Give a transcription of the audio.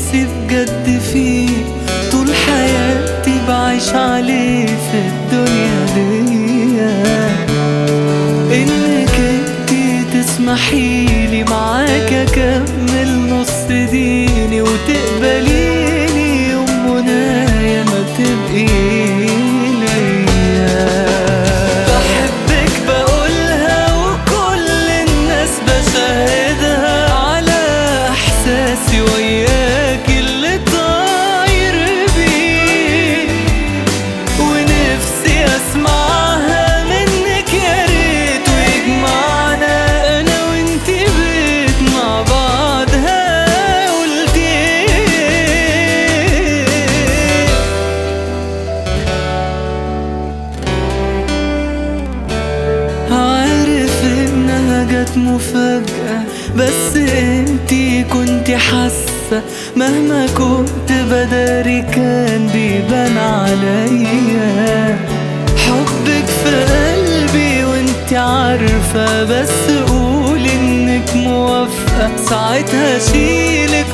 نفسي بجد فيه طول حياتي بعيش عليه في الدنيا دي انك انتي تسمحيلي معاك اكمل نص ديني وتقبليني يوم منايا ما تبقي ليا بحبك بقولها وكل الناس بشاهدها على احساسي وياك اللي طاير بيه ونفسي اسمعها منك يا ريت ويجمعنا انا وانتي بيت مع بعض ها قلت ايه عارف انها جت مفاجأة بس انتي كنتي حاسة مهما كنت بداري كان بيبان عليا حبك في قلبي وانتي عارفة بس قولي انك موافقة ساعتها اشيلك